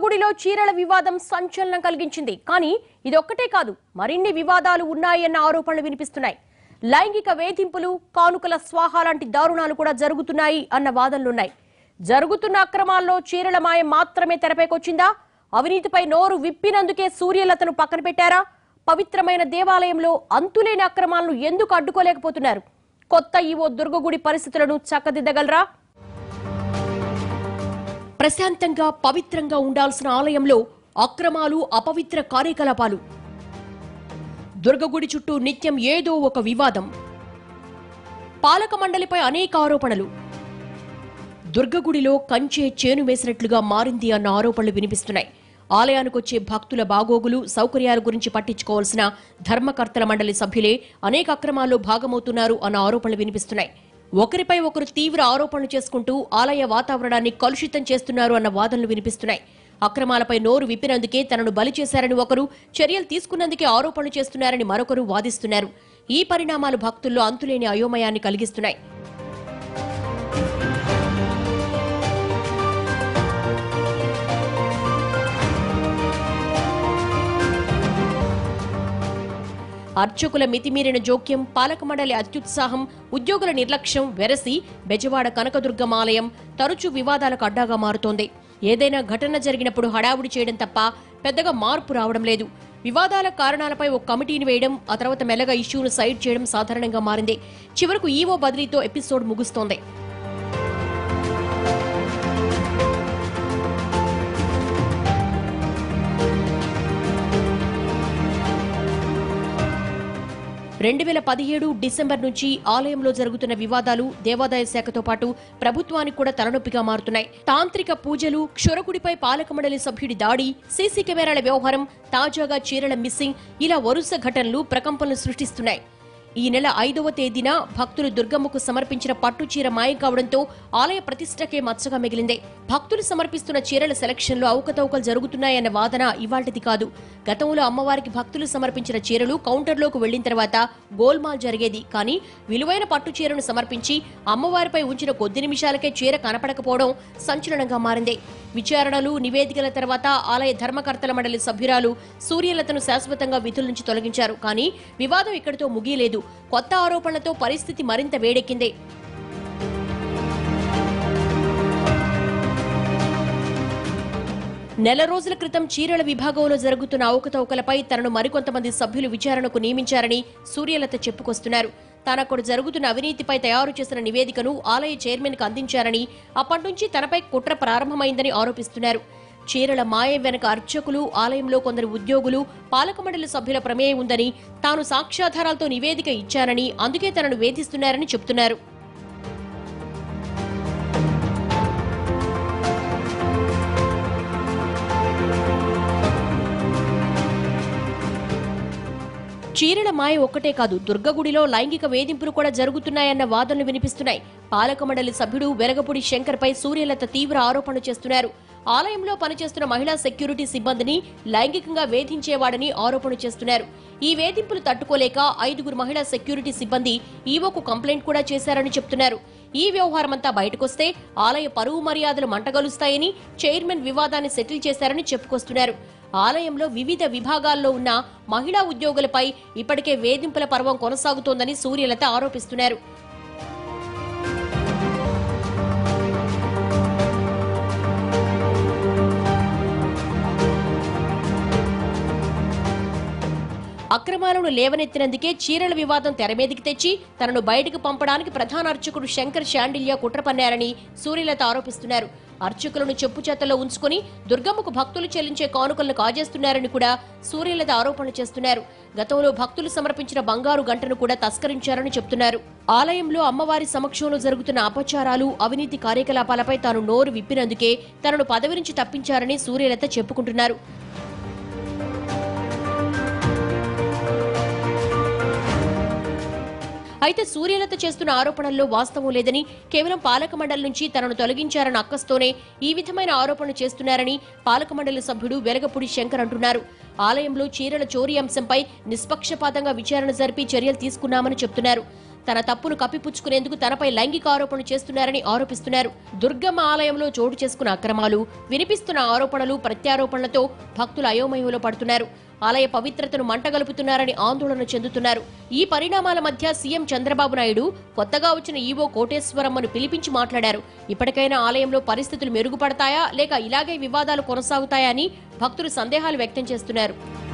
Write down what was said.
దుర్గగుడిలో చీరల వివాదం సంచలనం కలిగించింది కానీ ఇదొక్కటే కాదు మరిన్ని వివాదాలు ఉన్నాయన్న ఆరోపణలు వినిపిస్తున్నాయి లైంగిక వేధింపులు కానుకల స్వాహ లాంటి దారుణాలు కూడా జరుగుతున్నాయి అన్న వాదనలున్నాయి జరుగుతున్న అక్రమాల్లో చీరల మాయం మాత్రమే తెరపైకొచ్చిందా అవినీతిపై నోరు విప్పినందుకే సూర్యలతను పక్కన పెట్టారా పవిత్రమైన దేవాలయంలో అంతులేని అక్రమాలను ఎందుకు అడ్డుకోలేకపోతున్నారు కొత్త ఈవో దుర్గగుడి పరిస్థితులను చక్కదిద్దగలరా ప్రశాంతంగా పవిత్రంగా ఉండాల్సిన ఆలయంలో అక్రమాలు అపవిత్ర కార్యకలాపాలు దుర్గగుడి చుట్టూ నిత్యం ఏదో ఒక వివాదం పాలక మండలిపై అనేక ఆరోపణలు దుర్గగుడిలో కంచే చేను వేసినట్లుగా మారింది అన్న ఆరోపణలు వినిపిస్తున్నాయి ఆలయానికొచ్చే భక్తుల బాగోగులు సౌకర్యాల గురించి పట్టించుకోవాల్సిన ధర్మకర్తల మండలి సభ్యులే అనేక అక్రమాల్లో భాగమవుతున్నారు అన్న ఆరోపణలు వినిపిస్తున్నాయి ఒకరిపై ఒకరు తీవ్ర ఆరోపణలు చేసుకుంటూ ఆలయ వాతావరణాన్ని కలుషితం చేస్తున్నారు అన్న వాదనలు వినిపిస్తున్నాయి అక్రమాలపై నోరు విప్పినందుకే తనను బలి చేశారని ఒకరు చర్యలు తీసుకున్నందుకే ఆరోపణలు చేస్తున్నారని మరొకరు వాదిస్తున్నారు ఈ పరిణామాలు భక్తుల్లో అంతులేని అయోమయాన్ని కలిగిస్తున్నాయి అర్చకుల మితిమీరిన జోక్యం పాలక మండలి అత్యుత్సాహం ఉద్యోగుల నిర్లక్ష్యం వెరసి బెజవాడ కనకదుర్గం ఆలయం తరచూ వివాదాలకు అడ్డాగా మారుతోంది ఏదైనా ఘటన జరిగినప్పుడు హడావుడి చేయడం తప్ప పెద్దగా మార్పు రావడం లేదు వివాదాల కారణాలపై ఒక కమిటీని వేయడం ఆ తర్వాత మెల్లగా ఇష్యూను సైడ్ చేయడం సాధారణంగా మారింది చివరకు ఈవో బదిలీతో ఎపిసోడ్ ముగుస్తోంది రెండు వేల పదిహేడు డిసెంబర్ నుంచి ఆలయంలో జరుగుతున్న వివాదాలు దేవాదాయ శాఖతో పాటు ప్రభుత్వానికి కూడా తలనొప్పిగా మారుతున్నాయి తాంత్రిక పూజలు క్షురకుడిపై పాలక మండలి సభ్యుడి దాడి సీసీ కెమెరాల వ్యవహారం తాజాగా చీరల మిస్సింగ్ ఇలా వరుస ఘటనలు ప్రకంపనలు సృష్టిస్తున్నాయి ఈ నెల ఐదవ తేదీన భక్తులు దుర్గమ్మకు సమర్పించిన పట్టు చీర మాయం కావడంతో ఆలయ ప్రతిష్టకే మచ్చగా మిగిలింది భక్తులు సమర్పిస్తున్న చీరల సెలక్షన్లో అవకతవకలు జరుగుతున్నాయన్న వాదన ఇవాల్టిది కాదు గతంలో అమ్మవారికి భక్తులు సమర్పించిన చీరలు కౌంటర్లోకి వెళ్లిన తర్వాత గోల్మాల్ జరిగేది కానీ విలువైన పట్టు చీరను సమర్పించి అమ్మవారిపై ఉంచిన కొద్ది నిమిషాలకే చీర కనపడకపోవడం సంచలనంగా మారింది విచారణలు నివేదికల తర్వాత ఆలయ ధర్మకర్తల మండలి సభ్యురాలు సూర్యలతను శాశ్వతంగా విధుల నుంచి తొలగించారు కానీ వివాదం ఇక్కడితో ముగియలేదు కొత్త ఆరోపణలతో పరిస్థితి మరింత వేడెక్కింది నెల రోజుల క్రితం చీరల విభాగంలో జరుగుతున్న అవకతవకలపై తనను మరికొంతమంది సభ్యులు విచారణకు నియమించారని సూర్యలత చెప్పుకొస్తున్నారు తనక్కడ జరుగుతున్న అవినీతిపై తయారు చేసిన నివేదికను ఆలయ చైర్మన్ కు అందించారని అప్పటి నుంచి తనపై కుట్ర ప్రారంభమైందని ఆరోపిస్తున్నారు చీరల మాయం వెనక అర్చకులు ఆలయంలో కొందరు ఉద్యోగులు పాలక మండలి సభ్యుల ప్రమేయం ఉందని తాను సాక్ష్యాధారాలతో నివేదిక ఇచ్చానని అందుకే తనను వేధిస్తున్నారని చెబుతున్నారు చీరల మాయ ఒక్కటే కాదు దుర్గగుడిలో లైంగిక వేధింపులు కూడా జరుగుతున్నాయన్న వాదనలు వినిపిస్తున్నాయి పాలక మండలి సభ్యుడు వెలగపూడి శంకర్పై సూర్యలత తీవ్ర ఆరోపణలు చేస్తున్నారు ఆలయంలో పనిచేస్తున్న మహిళా సెక్యూరిటీ సిబ్బందిని లైంగికంగా వేధించేవాడని ఆరోపణలు చేస్తున్నారు ఈ వేధింపులు తట్టుకోలేక ఐదుగురు మహిళా సెక్యూరిటీ సిబ్బంది ఈవోకు కంప్లైంట్ కూడా చేశారని చెప్తున్నారు ఈ వ్యవహారమంతా బయటకొస్తే ఆలయ పరువు మర్యాదలు మంటగలుస్తాయని చైర్మన్ వివాదాన్ని సెటిల్ చేశారని చెప్పుకొస్తున్నారు ఆలయంలో వివిధ విభాగాల్లో ఉన్న మహిళా ఉద్యోగులపై ఇప్పటికే వేధింపుల పర్వం కొనసాగుతోందని సూర్యలత ఆరోపిస్తున్నారు అక్రమాలను లేవనెత్తినందుకే చీరల వివాదం తెరమీదికి తెచ్చి తనను బయటకు పంపడానికి ప్రధాన అర్చకుడు శంకర్ శాండిల్య కుట్ర పన్నారని సూర్యలత ఆరోపిస్తున్నారు అర్చకులను చెప్పుచేతల్లో ఉంచుకుని దుర్గమ్మకు భక్తులు చెల్లించే కానుకలను కాజేస్తున్నారని కూడా సూర్యలత ఆరోపణలు చేస్తున్నారు గతంలో భక్తులు సమర్పించిన బంగారు గంటను కూడా తస్కరించారని చెప్తున్నారు ఆలయంలో అమ్మవారి సమక్షంలో జరుగుతున్న అపచారాలు అవినీతి కార్యకలాపాలపై తాను నోరు విప్పినందుకే తనను పదవి నుంచి తప్పించారని సూర్యలత చెప్పుకుంటున్నారు అయితే సూర్యలత చేస్తున్న ఆరోపణల్లో వాస్తవం లేదని కేవలం పాలక మండలి నుంచి తనను తొలగించారన్న అక్కస్తోనే ఈ విధమైన ఆరోపణలు చేస్తున్నారని పాలక మండలి సభ్యుడు వెలగపూడి శంకర్ అంటున్నారు ఆలయంలో చీరల చోరీ అంశంపై నిష్పక్షపాతంగా విచారణ జరిపి చర్యలు తీసుకున్నామని చెప్తున్నారు తన తప్పును కప్పిపుచ్చుకునేందుకు తనపై లైంగిక ఆరోపణలు చేస్తున్నారని ఆరోపిస్తున్నారు దుర్గమ్మ ఆలయంలో చోటు చేసుకున్న అక్రమాలు వినిపిస్తున్న ఆరోపణలు ప్రత్యారోపణలతో భక్తులు అయోమయంలో పడుతున్నారు ఆలయ పవిత్రతను మంటగలుపుతున్నారని ఆందోళన చెందుతున్నారు ఈ పరిణామాల మధ్య సీఎం చంద్రబాబు నాయుడు కొత్తగా వచ్చిన ఈవో కోటేశ్వరమ్మను పిలిపించి మాట్లాడారు ఇప్పటికైనా ఆలయంలో పరిస్థితులు మెరుగుపడతాయా లేక ఇలాగే వివాదాలు కొనసాగుతాయా అని భక్తులు సందేహాలు వ్యక్తం చేస్తున్నారు